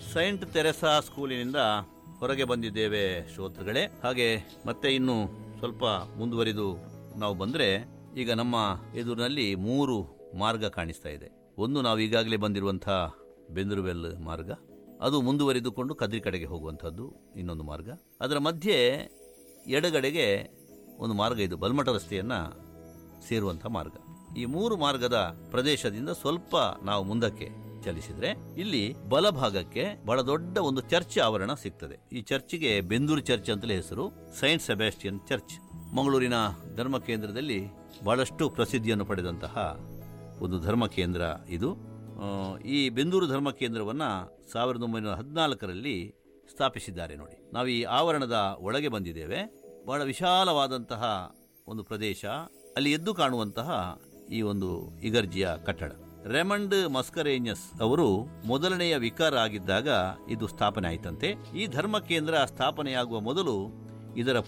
Saint Theresa ಸ್ಕೂಲಿನಿಂದ ಹೊರಗೆ ಬಂದಿದ್ದೇವೆ ಶ್ರೋತೃಗಳೇ ಹಾಗೆ ಮತ್ತೆ ಇನ್ನು ಸ್ವಲ್ಪ ಮುಂದುವರಿದು ನಾವು ಬಂದ್ರೆ ಈಗ ನಮ್ಮ ಎದುರಿನಲ್ಲಿ ಮೂರು ಮಾರ್ಗ ಕಾಣಿಸ್ತಾ ಇದೆ ಒಂದು ನಾವು ಈಗಾಗಲೇ ಬಂದಿರುವಂತಹ ಬೆಂದರುವೆಲ್ ಮಾರ್ಗ ಅದು ಮುಂದುವರಿದುಕೊಂಡು ಕದ್ರಿ ಕಡೆಗೆ ಹೋಗುವಂಥದ್ದು ಇನ್ನೊಂದು ಮಾರ್ಗ ಅದರ ಮಧ್ಯೆ ಎಡಗಡೆಗೆ ಒಂದು ಮಾರ್ಗ ಇದು ಬಲ್ಮಠ ರಸ್ತೆಯನ್ನ ಸೇರುವಂಥ ಮಾರ್ಗ ಈ ಮೂರು ಮಾರ್ಗದ ಪ್ರದೇಶದಿಂದ ಸ್ವಲ್ಪ ನಾವು ಮುಂದಕ್ಕೆ ಚಲಿಸಿದ್ರೆ ಇಲ್ಲಿ ಬಲಭಾಗಕ್ಕೆ ಬಹಳ ದೊಡ್ಡ ಒಂದು ಚರ್ಚ್ ಆವರಣ ಸಿಗ್ತದೆ ಈ ಚರ್ಚ್ಗೆ ಬೆಂದೂರು ಚರ್ಚ್ ಅಂತಲೇ ಹೆಸರು ಸೈಂಟ್ ಸೆಬಾಸ್ಟಿಯನ್ ಚರ್ಚ್ ಮಂಗಳೂರಿನ ಧರ್ಮ ಕೇಂದ್ರದಲ್ಲಿ ಬಹಳಷ್ಟು ಪ್ರಸಿದ್ಧಿಯನ್ನು ಪಡೆದಂತಹ ಒಂದು ಧರ್ಮ ಕೇಂದ್ರ ಇದು ಆ, ಈ ಬೆಂದೂರು ಧರ್ಮ ಕೇಂದ್ರವನ್ನ ಸಾವಿರದ ಒಂಬೈನೂರ ಹದಿನಾಲ್ಕರಲ್ಲಿ ಸ್ಥಾಪಿಸಿದ್ದಾರೆ ನೋಡಿ ನಾವು ಈ ಆವರಣದ ಒಳಗೆ ಬಂದಿದ್ದೇವೆ ಬಹಳ ವಿಶಾಲವಾದಂತಹ ಒಂದು ಪ್ರದೇಶ ಅಲ್ಲಿ ಎದ್ದು ಕಾಣುವಂತಹ ಈ ಒಂದು ಇಗರ್ಜಿಯ ಕಟ್ಟಡ ರೆಮಂಡ್ ಮಸ್ಕರೇನಿಯಸ್ ಅವರು ಮೊದಲನೆಯ ವಿಕಾರ ಆಗಿದ್ದಾಗ ಇದು ಸ್ಥಾಪನೆ ಆಯಿತಂತೆ ಈ ಧರ್ಮ ಕೇಂದ್ರ ಸ್ಥಾಪನೆಯಾಗುವ ಮೊದಲು ಇದರ